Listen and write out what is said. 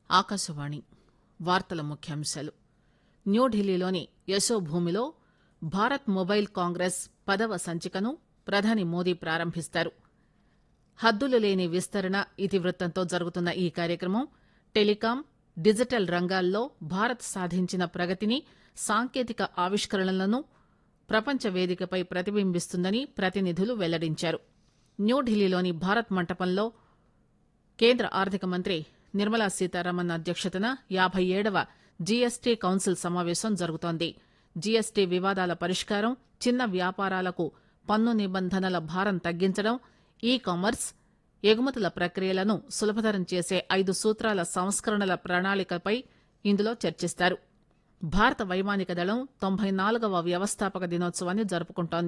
ఆకాశవాణి వార్తల ముఖ్యాంశాలు న్యూఢిల్లీలోని యశోభూమిలో భారత్ మొబైల్ కాంగ్రెస్ పదవ సంచికను ప్రధాని మోదీ ప్రారంభిస్తారు హద్దులు లేని విస్తరణ ఇతివృత్తంతో జరుగుతున్న ఈ కార్యక్రమం టెలికాం డిజిటల్ రంగాల్లో భారత్ సాధించిన ప్రగతిని సాంకేతిక ఆవిష్కరణలను ప్రపంచ వేదికపై ప్రతిబింబిస్తుందని ప్రతినిధులు వెల్లడించారు న్యూఢిల్లీలోని భారత్ మంటపంలో కేంద్ర ఆర్థిక మంత్రి నిర్మలా సీతారామన్ అధ్యక్షతన యాబై ఏడవ జీఎస్టీ కౌన్సిల్ సమావేశం జరుగుతోంది జీఎస్టీ వివాదాల పరిష్కారం చిన్న వ్యాపారాలకు పన్ను నిబంధనల భారం తగ్గించడం ఈ కామర్స్ ఎగుమతుల ప్రక్రియలను సులభతరం చేసే ఐదు సూత్రాల సంస్కరణల ప్రణాళికపై ఇందులో చర్చిస్తారు భారత వైమానిక దళం తొంభై నాలుగవ వ్యవస్థాపక దినోత్సవాన్ని జరుపుకుంటోంది